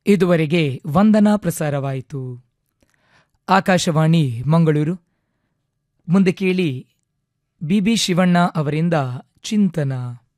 ಇದುವರೆಗೆ ವಂದನಾ ಪ್ರಸಾರವಾಯಿತು ಆಕಾಶವಾಣಿ ಮಂಗಳೂರು ಮುಂದೆ ಕೇಳಿ ಬಿಬಿ ಶಿವಣ್ಣ ಅವರಿಂದ ಚಿಂತನ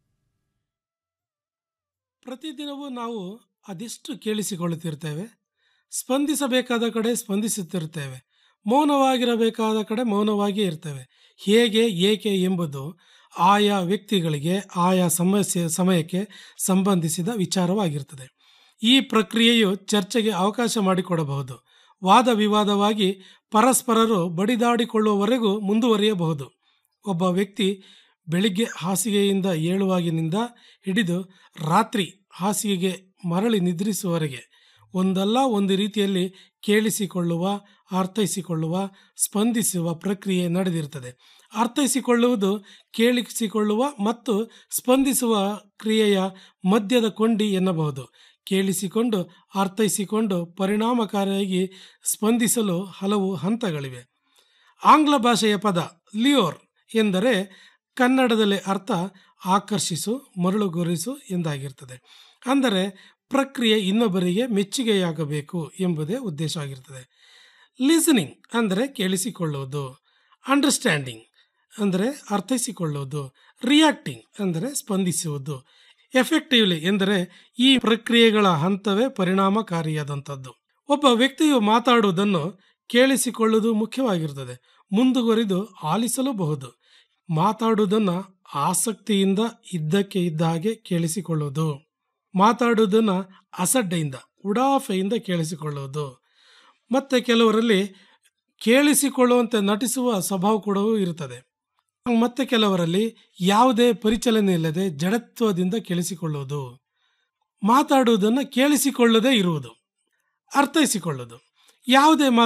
ಪ್ರತಿದಿನವೂ ನಾವು ಅದೆಷ್ಟು ಕೇಳಿಸಿಕೊಳ್ಳುತ್ತಿರ್ತೇವೆ ಸ್ಪಂದಿಸಬೇಕಾದ ಕಡೆ ಸ್ಪಂದಿಸುತ್ತಿರ್ತೇವೆ ಮೌನವಾಗಿರಬೇಕಾದ ಕಡೆ ಮೌನವಾಗಿ ಇರ್ತೇವೆ ಹೇಗೆ ಏಕೆ ಎಂಬುದು ಆಯಾ ವ್ಯಕ್ತಿಗಳಿಗೆ ಆಯಾ ಸಮಸ್ಯೆ ಸಮಯಕ್ಕೆ ಸಂಬಂಧಿಸಿದ ವಿಚಾರವಾಗಿರ್ತದೆ ಈ ಪ್ರಕ್ರಿಯೆಯು ಚರ್ಚೆಗೆ ಅವಕಾಶ ಮಾಡಿಕೊಡಬಹುದು ವಾದ ವಿವಾದವಾಗಿ ಪರಸ್ಪರರು ಬಡಿದಾಡಿಕೊಳ್ಳುವವರೆಗೂ ಮುಂದುವರಿಯಬಹುದು ಒಬ್ಬ ವ್ಯಕ್ತಿ ಬೆಳಿಗ್ಗೆ ಹಾಸಿಗೆಯಿಂದ ಏಳುವಾಗಿನಿಂದ ಹಿಡಿದು ರಾತ್ರಿ ಹಾಸಿಗೆಗೆ ಮರಳಿ ನಿದ್ರಿಸುವವರೆಗೆ ಒಂದಲ್ಲ ಒಂದು ರೀತಿಯಲ್ಲಿ ಕೇಳಿಸಿಕೊಳ್ಳುವ ಅರ್ಥೈಸಿಕೊಳ್ಳುವ ಸ್ಪಂದಿಸುವ ಪ್ರಕ್ರಿಯೆ ನಡೆದಿರ್ತದೆ ಅರ್ಥೈಸಿಕೊಳ್ಳುವುದು ಕೇಳಿಸಿಕೊಳ್ಳುವ ಮತ್ತು ಸ್ಪಂದಿಸುವ ಕ್ರಿಯೆಯ ಮಧ್ಯದ ಕೊಂಡಿ ಎನ್ನಬಹುದು ಕೇಳಿಸಿಕೊಂಡು ಅರ್ಥೈಸಿಕೊಂಡು ಪರಿಣಾಮಕಾರಿಯಾಗಿ ಸ್ಪಂದಿಸಲು ಹಲವು ಹಂತಗಳಿವೆ ಆಂಗ್ಲ ಭಾಷೆಯ ಪದ ಲಿಯೋರ್ ಎಂದರೆ ಕನ್ನಡದಲ್ಲಿ ಅರ್ಥ ಆಕರ್ಷಿಸು ಮರಳುಗೊಳಿಸು ಎಂದಾಗಿರ್ತದೆ ಅಂದರೆ ಪ್ರಕ್ರಿಯೆ ಇನ್ನೊಬ್ಬರಿಗೆ ಮೆಚ್ಚುಗೆಯಾಗಬೇಕು ಎಂಬುದೇ ಉದ್ದೇಶವಾಗಿರ್ತದೆ ಲಿಸನಿಂಗ್ ಅಂದರೆ ಕೇಳಿಸಿಕೊಳ್ಳುವುದು ಅಂಡರ್ಸ್ಟ್ಯಾಂಡಿಂಗ್ ಅಂದರೆ ಅರ್ಥೈಸಿಕೊಳ್ಳುವುದು ರಿಯಾಕ್ಟಿಂಗ್ ಅಂದರೆ ಸ್ಪಂದಿಸುವುದು ಎಫೆಕ್ಟಿವ್ಲಿ ಎಂದರೆ ಈ ಪ್ರಕ್ರಿಯೆಗಳ ಹಂತವೇ ಪರಿಣಾಮಕಾರಿಯಾದಂಥದ್ದು ಒಬ್ಬ ವ್ಯಕ್ತಿಯು ಮಾತಾಡುವುದನ್ನು ಕೇಳಿಸಿಕೊಳ್ಳುವುದು ಮುಖ್ಯವಾಗಿರುತ್ತದೆ ಮುಂದುವರಿದು ಆಲಿಸಲೂಬಹುದು ಮಾತಾಡುವುದನ್ನು ಆಸಕ್ತಿಯಿಂದ ಇದ್ದಕ್ಕೆ ಇದ್ದ ಹಾಗೆ ಕೇಳಿಸಿಕೊಳ್ಳುವುದು ಮಾತಾಡುವುದನ್ನು ಅಸಡ್ಡೆಯಿಂದ ಉಡಾಫೆಯಿಂದ ಕೇಳಿಸಿಕೊಳ್ಳುವುದು ಮತ್ತು ಕೆಲವರಲ್ಲಿ ಕೇಳಿಸಿಕೊಳ್ಳುವಂತೆ ನಟಿಸುವ ಸ್ವಭಾವ ಕೂಡ ಇರುತ್ತದೆ ಮತ್ತೆ ಕೆಲವರಲ್ಲಿ ಯಾವುದೇ ಪರಿಚಲನೆ ಇಲ್ಲದೆ ಜಡತ್ವದಿಂದ ಕೇಳಿಸಿಕೊಳ್ಳುವುದು ಮಾತಾಡುವುದನ್ನು ಕೇಳಿಸಿಕೊಳ್ಳದೇ ಇರುವುದು ಅರ್ಥೈಸಿಕೊಳ್ಳುವುದು ಯಾವುದೇ